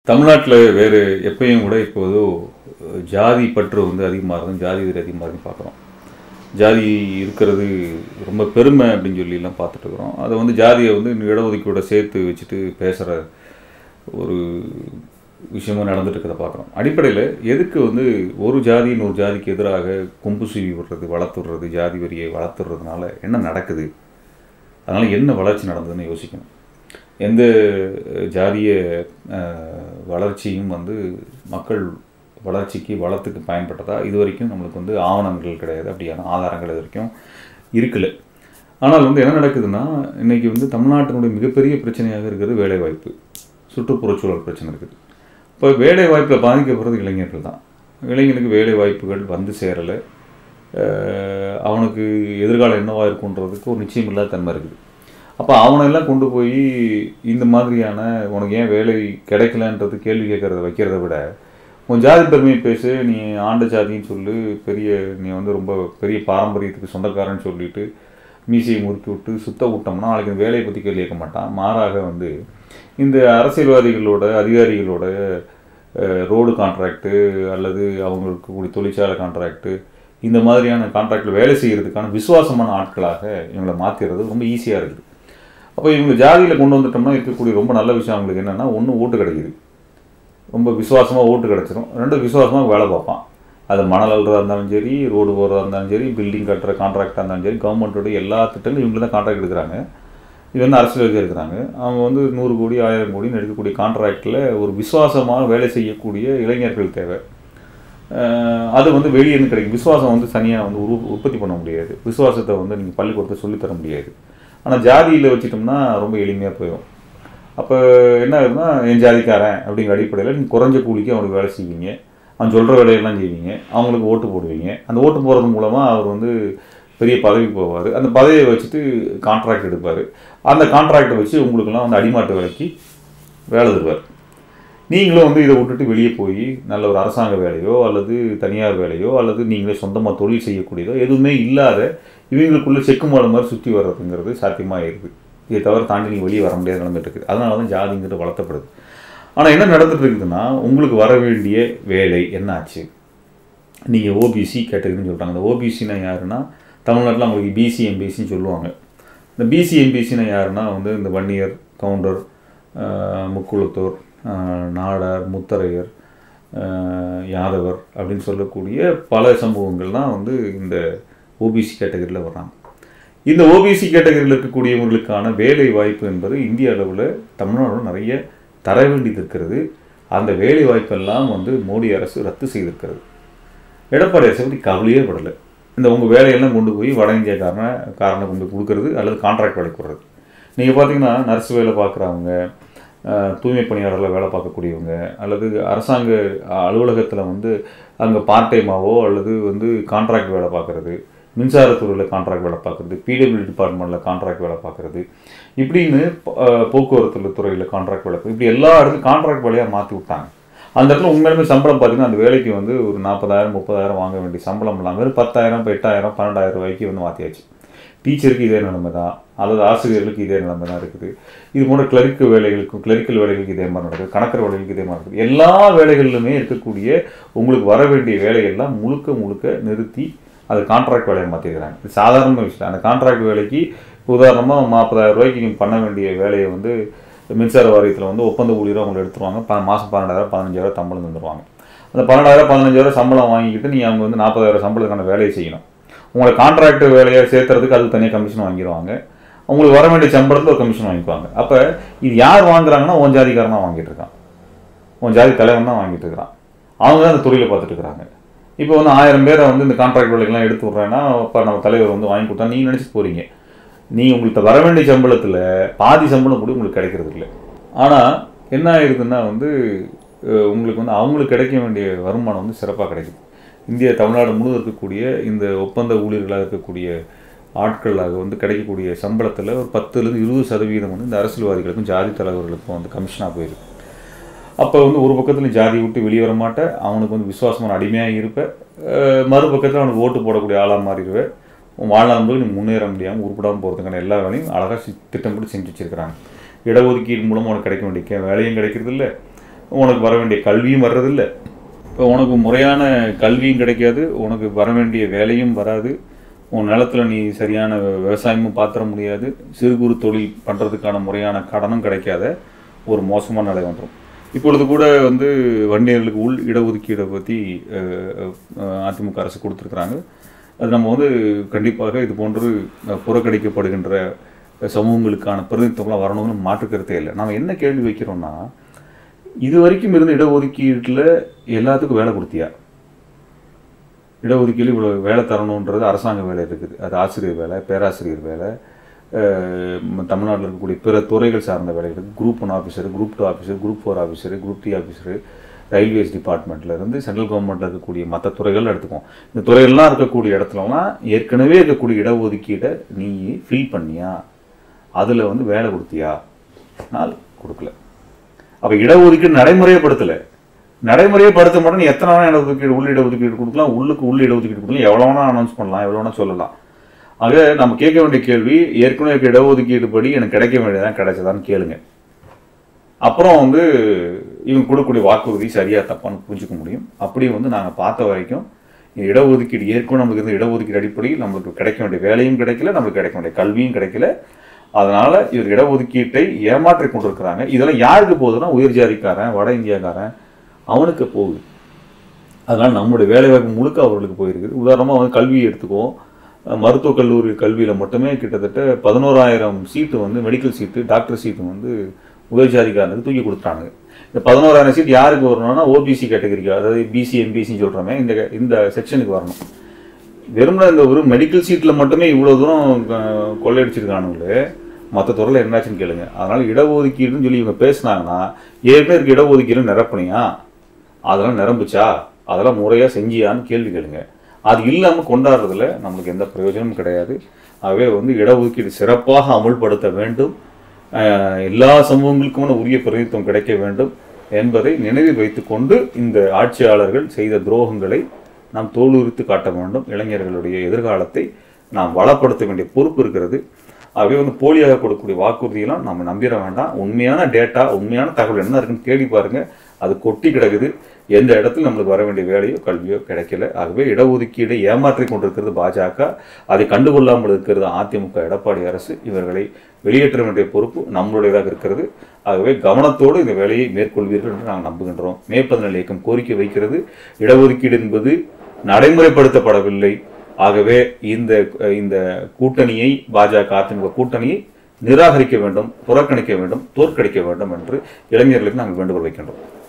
தமிழ்நாட்டில் வேறு எப்பயும் கூட இப்போது ஜாதி பற்று வந்து அதிகமாக இருக்கும் ஜாதி வெறி அதிகமாக இருக்குன்னு பார்க்குறோம் ஜாதி இருக்கிறது ரொம்ப பெருமை அப்படின்னு சொல்லி எல்லாம் பார்த்துட்டு இருக்கிறோம் அதை வந்து ஜாதியை வந்து இன்னும் இடஒதுக்கீடோட சேர்த்து வச்சுட்டு பேசுகிற ஒரு விஷயமும் நடந்துட்டு இருக்கிறத பார்க்குறோம் அடிப்படையில் எதுக்கு வந்து ஒரு ஜாதி இன்னொரு ஜாதிக்கு எதிராக கொம்பு சீவி விடுறது வளர்த்துடுறது ஜாதி வரியை வளர்த்துறதுனால என்ன நடக்குது அதனால் என்ன வளர்ச்சி நடந்ததுன்னு யோசிக்கணும் எந்த ஜாதிய அஹ், வளர்ச்சியும் வந்து மக்கள் வளர்ச்சிக்கு வளத்துக்கு பயன்பட்டதா இது வரைக்கும் நம்மளுக்கு வந்து ஆவணங்கள் கிடையாது அப்படியான ஆதாரங்கள் இது வரைக்கும் இருக்கல ஆனால் வந்து என்ன நடக்குதுன்னா இன்னைக்கு வந்து தமிழ்நாட்டினுடைய மிகப்பெரிய பிரச்சனையாக இருக்கிறது வேலைவாய்ப்பு சுற்றுப்புறச்சூழல் பிரச்சனை இருக்குது இப்போ வேலை வாய்ப்பில் பாதிக்கப்படுறது இளைஞர்கள் தான் இளைஞனுக்கு வேலை வாய்ப்புகள் வந்து சேரலை அஹ் அவனுக்கு எதிர்காலம் என்னவா இருக்குன்றதுக்கு ஒரு நிச்சயம் இல்லாத தன்மை இருக்குது அப்போ அவனெல்லாம் கொண்டு போய் இந்த மாதிரியான உனக்கு ஏன் வேலை கிடைக்கலன்றது கேள்வி கேட்கறத வைக்கிறத விட உன் ஜாதி பெருமையை பேசு நீ ஆண்ட ஜாதின்னு சொல்லு பெரிய நீ வந்து ரொம்ப பெரிய பாரம்பரியத்துக்கு சொந்தக்காரன்னு சொல்லிட்டு மீசையை முறுக்கி விட்டு சுத்த விட்டோம்னா நாளைக்கு இந்த வேலையை பற்றி கேள்வி கேட்க மாட்டான் மாறாக வந்து இந்த அரசியல்வாதிகளோட அதிகாரிகளோட ரோடு கான்ட்ராக்டு அல்லது அவங்களுக்கு கூடிய தொழிற்சாலை கான்ட்ராக்டு இந்த மாதிரியான கான்ட்ராக்டில் வேலை செய்கிறதுக்கான விசுவாசமான ஆட்களாக இவங்களை மாற்றிடுறது ரொம்ப ஈஸியாக இருக்குது அப்போ இவங்க ஜாதியில் கொண்டு வந்துட்டோம்னா இருக்கக்கூடிய ரொம்ப நல்ல விஷயம் அவங்களுக்கு என்னென்னா ஒன்று ஓட்டு கிடைக்குது ரொம்ப விசுவாசமாக ஓட்டு கிடச்சிரும் ரெண்டு விசுவாசமாக வேலை பார்ப்பான் அது மணல் அள்ளுறதா இருந்தாலும் சரி ரோடு போடுறதா இருந்தாலும் சரி பில்டிங் கட்டுற கான்ட்ராக்டாக இருந்தாலும் சரி கவர்மெண்ட்டோட எல்லா திட்டங்களும் இவங்க தான் கான்ட்ராக்ட் எடுக்கிறாங்க இது வந்து அரசியலுக்கு இருக்கிறாங்க அவங்க வந்து நூறு கோடி ஆயிரம் கோடின்னு எடுக்கக்கூடிய கான்ட்ராக்டில் ஒரு விசுவாசமாக வேலை செய்யக்கூடிய இளைஞர்கள் தேவை அஹ் அது வந்து வெளியே இருந்து கிடைக்கும் விசுவாசம் வந்து தனியாக வந்து உரு உற்பத்தி பண்ண முடியாது விசுவாசத்தை வந்து நீங்கள் பள்ளிக்கூடத்தை சொல்லித்தர முடியாது ஆனால் ஜாதியில் வச்சிட்டோம்னா ரொம்ப எளிமையாக போயிடும் அப்போ என்ன ஆகுதுன்னா என் ஜாதிக்காரன் அப்படிங்கிற அடிப்படையில் நீங்கள் குறைஞ்ச கூலிக்கு அவனுக்கு வேலை செய்வீங்க அவன் சொல்கிற வேலையெல்லாம் செய்வீங்க அவங்களுக்கு ஓட்டு போடுவீங்க அந்த ஓட்டு போடுறது மூலமாக அவர் வந்து பெரிய பதவிக்கு போவார் அந்த பதவியை வச்சுட்டு கான்ட்ராக்ட் எடுப்பார் அந்த கான்ட்ராக்டை வச்சு உங்களுக்கெல்லாம் வந்து அடிமாட்டு வேலைக்கு வேலை தருவார் நீங்களும் வந்து இதை விட்டுட்டு வெளியே போய் நல்ல ஒரு அரசாங்க வேலையோ அல்லது தனியார் வேலையோ அல்லது நீங்களே சொந்தமாக தொழில் செய்யக்கூடியதோ எதுவுமே இல்லாத இவங்களுக்குள்ள செக்கு மாடு மாதிரி சுற்றி வர்றதுங்கிறது சாத்தியமாக இருக்குது இதை தவிர தாண்டி நீங்கள் வெளியே வர முடியாத நிலைமை இருக்குது அதனால தான் ஜாதிங்கிறது வளர்த்தப்படுது ஆனால் என்ன நடந்துட்டு இருக்குதுன்னா உங்களுக்கு வர வேண்டிய வேலை என்ன ஆச்சு நீங்கள் ஓபிசி கேட்டகரின்னு சொல்கிறாங்க இந்த ஓபிசினா யாருன்னா தமிழ்நாட்டில் அவங்களுக்கு பிசி எம்பிசின்னு சொல்லுவாங்க இந்த பிசி எம்பிசினா யாருன்னா வந்து இந்த வன்னியர் கவுண்டர் ஆஹ், முக்குளத்தூர் ஆஹ், நாடார் முத்தரையர் ஆஹ், யாதவர் அப்படின்னு சொல்லக்கூடிய பல சமூகங்கள் தான் வந்து இந்த ஓபிசி கேட்டகரியில் வர்றாங்க இந்த ஓபிசி கேட்டகரியில் இருக்கக்கூடியவர்களுக்கான வேலை வாய்ப்பு என்பது இந்திய அளவில் தமிழ்நாடு நிறைய தர வேண்டியது இருக்கிறது அந்த வேலை வாய்ப்பெல்லாம் வந்து மோடி அரசு ரத்து செய்திருக்கிறது எடப்பாடி அரசை பற்றி கவலையே படலை இந்த உங்கள் வேலையெல்லாம் கொண்டு போய் வட இந்தியாக்காரன காரனை கொண்டு போய் கொடுக்கறது அல்லது கான்ட்ராக்ட் வேலை கொடுறது நீங்கள் பார்த்தீங்கன்னா நர்ஸ் வேலை பார்க்குறவங்க தூய்மை பணியாளர்களை வேலை பார்க்கக்கூடியவங்க அல்லது அரசாங்க அலுவலகத்தில் வந்து அங்கே பார்ட் டைமாவோ அல்லது வந்து கான்ட்ராக்ட் வேலை பார்க்குறது மின்சாரத்துறையில் கான்ட்ராக்ட் வேலை பார்க்குறது பிடபிள்யூ டிபார்ட்மெண்ட்டில் கான்ட்ராக்ட் வேலை பார்க்குறது இப்படின்னு அஹ், போக்குவரத்து துறையில் கான்ட்ராக்ட் வேலை இப்படி எல்லா இடத்துலையும் கான்ட்ராக்ட் வேலையாக மாற்றி விட்டாங்க அந்த இடத்துல உண்மையிலுமே சம்பளம் பார்த்தீங்கன்னா அந்த வேலைக்கு வந்து ஒரு நாற்பதாயிரம் முப்பதாயிரம் வாங்க வேண்டிய சம்பளம் இல்லாமல் வெறும் பத்தாயிரம் எட்டாயிரம் பன்னெண்டாயிரம் ரூபாய்க்கு வந்து மாற்றியாச்சு டீச்சருக்கு இதே நிலைமை தான் அல்லது ஆசிரியர்களுக்கு இதே நிலைமை தான் இருக்குது இது போன்ற கிளரிக்கு வேலைகளுக்கும் கிளரிக்கல் வேலைகளுக்கு இதே மாதிரி நடக்குது கணக்கர் வேலைகளுக்கு இதே மாதிரி நடக்குது எல்லா வேலைகளிலுமே இருக்கக்கூடிய உங்களுக்கு வர வேண்டிய வேலையெல்லாம் முழுக்க முழுக்க நிறுத்தி அது கான்ட்ராக்ட் வேலையை மாற்றிருக்கிறாங்க இது சாதாரண விஷயம் அந்த கான்ட்ராக்ட் வேலைக்கு உதாரணமாக நாற்பதாயிரம் ரூபாய்க்கு நீங்க பண்ண வேண்டிய வேலையை வந்து மின்சார வாரியத்தில் வந்து ஒப்பந்த ஊழியராக அவங்களை எடுத்துருவாங்க ப மாதம் பன்னெண்டாயிரம் பதினஞ்சாயிரம் சம்பளம் தந்துடுவாங்க அந்த பன்னெண்டாயிரம் பதினஞ்சாயிரம் சம்பளம் வாங்கிக்கிட்டு நீங்கள் அவங்க வந்து நாற்பதாயிரம் சம்பளத்துக்கான வேலையை செய்யணும் உங்களை கான்ட்ராக்ட் வேலையை சேர்த்துறதுக்கு அது தனியாக கமிஷன் வாங்கிடுவாங்க உங்களுக்கு வர வேண்டிய சம்பளத்தில் ஒரு கமிஷன் வாங்கிக்குவாங்க அப்போ இது யார் வாங்குறாங்கன்னா உன் ஜாதிக்காரன் தான் வாங்கிட்டு இருக்கான் உன் ஜாதி தலைவன் தான் வாங்கிட்டு இருக்கிறான் அவங்க தான் அந்த தொழிலை பார்த்துட்டு இருக்கிறாங்க இப்போ வந்து ஆயிரம் பேரை வந்து இந்த கான்ட்ராக்ட் வேலைக்கெல்லாம் எடுத்து விட்றேன்னா இப்போ நம்ம தலைவர் வந்து வாங்கி கொடுத்தா நீங்கள் நினச்சிட்டு போகிறீங்க நீ உங்களுக்கு வர வேண்டிய சம்பளத்தில் பாதி சம்பளம் கூட உங்களுக்கு கிடைக்கிறது இல்லை ஆனால் என்ன ஆயிருதுன்னா வந்து அஹ், உங்களுக்கு வந்து அவங்களுக்கு கிடைக்க வேண்டிய வருமானம் வந்து சிறப்பாக கிடைக்குது இந்திய தமிழ்நாடு முழுவதும் இருக்கக்கூடிய இந்த ஒப்பந்த ஊழியர்களாக இருக்கக்கூடிய ஆட்களாக வந்து கிடைக்கக்கூடிய சம்பளத்தில் ஒரு பத்துலேருந்து இருபது சதவீதம் வந்து இந்த அரசியல்வாதிகளுக்கும் ஜாதி தலைவர்களுக்கும் வந்து கமிஷனாக போயிருக்கு அப்போ வந்து ஒரு பக்கத்தில் ஜாதி விட்டு வெளியே வர மாட்டேன் அவனுக்கு வந்து விசுவாசமான அடிமையாக இருப்பேன் அஹ் மறுபக்கத்தில் அவனுக்கு ஓட்டு போடக்கூடிய ஆளாக மாறிடுவேன் உன் வாழ்நாள் முழுக்க நீ முன்னேற முடியாமல் உருப்படாமல் போகிறதுக்கான எல்லா வேலையும் அழகாக திட்டமிட்டு செஞ்சு வச்சிருக்கிறாங்க இடஒதுக்கீடு மூலமாக உனக்கு கிடைக்க வேண்டிய கே- வேலையும் கிடைக்கிறது இல்லை உனக்கு வர வேண்டிய கல்வியும் வர்றதில்ல இப்போ உனக்கு முறையான கல்வியும் கிடைக்காது உனக்கு வர வேண்டிய வேலையும் வராது உன் நிலத்துல நீ சரியான விவசாயமும் பாத்திர முடியாது சிறு குறு தொழில் பண்ணுறதுக்கான முறையான கடனும் கிடைக்காத ஒரு மோசமான நிலை வந்துடும் இப்பொழுது கூட வந்து வன்னியர்களுக்கு உள் இடஒதுக்கீடை பற்றி அதிமுக அரசு கொடுத்துருக்குறாங்க அது நம்ம வந்து கண்டிப்பாக இது போன்று அஹ், புறக்கணிக்கப்படுகின்ற சமூகங்களுக்கான பிரதிநிதித்துவம்லாம் வரணும்னு மாற்றுக்கருத்தே இல்லை நம்ம என்ன கேள்வி வைக்கிறோம்னா இது வரைக்கும் இருந்த இடஒதுக்கீட்டில் எல்லாத்துக்கும் வேலை கொடுத்தியா இடஒதுக்கீடு இவ்வளோ வேலை தரணுன்றது அரசாங்க வேலை இருக்குது அது ஆசிரியர் வேலை பேராசிரியர் வேலை அஹ், தமிழ்நாட்டில் இருக்கக்கூடிய பிற துறைகள் சார்ந்த வேலை இருக்குது group one officer group two officer group four officer group D officer railways டிபார்ட்மெண்ட்ல இருந்து சென்ட்ரல் கவர்மெண்ட்டில் இருக்கக்கூடிய மற்ற துறைகள் எடுத்துக்குவோம் இந்த துறைகள்லாம் இருக்கக்கூடிய இடத்துலலாம் ஏற்கனவே இருக்கக்கூடிய இடஒதுக்கீடை நீ ஃபில் பண்ணியா அதில் வந்து வேலை கொடுத்தியா நாள் கொடுக்கல அப்ப இடஒதுக்கீடு நடைமுறைப்படுத்தல நடைமுறைப்படுத்த மாட்டோம் நீ எத்தனை வேணா இடஒதுக்கீடு உள் இடஒதுக்கீடு கொடுக்கலாம் உள்ளுக்கு உள் இடஒதுக்கீடு கொடுக்கலாம் எவ்வளோ வேணா அனௌன்ஸ் பண்ணலாம் எவ்வளோ வேணா சொல்லலாம் ஆக நம்ம கேட்க வேண்டிய கேள்வி ஏற்கனவே இருக்க இடஒதுக்கீடு படி எனக்கு கிடைக்க வேண்டியதான் கிடைச்சதான்னு கேளுங்க அப்புறம் வந்து இவங்க கொடுக்கக்கூடிய வாக்குறுதி சரியா தப்பான்னு புரிஞ்சுக்க முடியும் அப்படி வந்து நாங்க பார்த்த வரைக்கும் இந்த இடஒதுக்கீடு ஏற்கனவே நமக்கு இருந்த இடஒதுக்கீடு அடிப்படையில் நம்மளுக்கு கிடைக்க வேண்டிய வேலையும் கிடைக்கல நம்மளுக்கு கிடைக்க வேண்டிய கல்வியும் கிடைக்கல அதனால இவர் இடஒதுக்கீட்டை ஏமாற்றி கொண்டிருக்கிறாங்க இதெல்லாம் யாருக்கு போகுதுன்னா உயர் ஜாதிக்காரன் வட இந்தியாக்காரன் அவனுக்கு போகுது அதனால நம்மளுடைய வேலைவாய்ப்பு முழுக்க அவர்களுக்கு போயிருக்குது உதாரணமாக வந்து கல்வியை எடுத்துக்குவோம் அஹ் மருத்துவக் கல்லூரி கல்வியில் மட்டுமே கிட்டத்தட்ட பதினோராயிரம் சீட்டு வந்து மெடிக்கல் சீட்டு டாக்டர் சீட்டு வந்து உயர் ஜாதிக்காரனுக்கு தூக்கி கொடுத்தாங்க இந்த பதினோராயிரம் சீட் யாருக்கு வரணும்னா ஓபிசி கேட்டகரிக்கு அதாவது பிசி எம்பிசின்னு சொல்கிறோமே இந்த இந்த செக்ஷனுக்கு வரணும் வெறுமனே இந்த ஒரு மெடிக்கல் சீட்டில் மட்டுமே இவ்வளோ தூரம் அஹ், கொள்ளையடிச்சிருக்கானுங்களே மற்ற துறையில் என்னாச்சுன்னு கேளுங்க அதனால இடஒதுக்கீடுன்னு சொல்லி இவங்க பேசுனாங்கன்னா ஏற்கனவே இருக்க இடஒதுக்கீடு நிரப்புனியா அதெல்லாம் நிரம்புச்சா அதெல்லாம் முறையாக செஞ்சியான்னு கேள்வி கேளுங்க அது இல்லாமல் கொண்டாடுறதுல நம்மளுக்கு எந்த பிரயோஜனமும் கிடையாது ஆகவே வந்து இடஒதுக்கீடு சிறப்பாக அமுல்படுத்த வேண்டும் அஹ், எல்லா சமூகங்களுக்குமான உரிய பிரதிநிதித்துவம் கிடைக்க வேண்டும் என்பதை நினைவில் வைத்துக்கொண்டு இந்த ஆட்சியாளர்கள் செய்த துரோகங்களை நாம் தோலுரித்து காட்ட வேண்டும் இளைஞர்களுடைய எதிர்காலத்தை நாம் வளப்படுத்த வேண்டிய பொறுப்பு இருக்கிறது ஆகவே வந்து போலியாக கொடுக்கக்கூடிய வாக்குறுதியெல்லாம் நம்ம நம்பிட வேண்டாம் உண்மையான டேட்டா உண்மையான தகவல் என்ன இருக்குன்னு தேடி பாருங்க அது கொட்டி கிடக்குது எந்த இடத்துல நம்மளுக்கு வர வேண்டிய வேலையோ கல்வியோ கிடைக்கல ஆகவே இடஒதுக்கீடை ஏமாற்றி கொண்டிருக்கிறது பாஜக அதை கண்டுகொள்ளாமல் இருக்கிறது அதிமுக எடப்பாடி அரசு இவர்களை வெளியேற்ற வேண்டிய பொறுப்பு நம்மளுடையதாக இருக்கிறது ஆகவே கவனத்தோடு இந்த வேலையை மேற்கொள்வீர்கள் என்று நாங்கள் நம்புகின்றோம் மே பதினேழு இயக்கம் கோரிக்கை வைக்கிறது இடஒதுக்கீடு என்பது நடைமுறைப்படுத்தப்படவில்லை ஆகவே இந்த இந்த கூட்டணியை பாஜக அதிமுக கூட்டணியை நிராகரிக்க வேண்டும் புறக்கணிக்க வேண்டும் தோற்கடிக்க வேண்டும் என்று இளைஞர்களுக்கு நாங்கள் வேண்டுகோள் வைக்கின்றோம்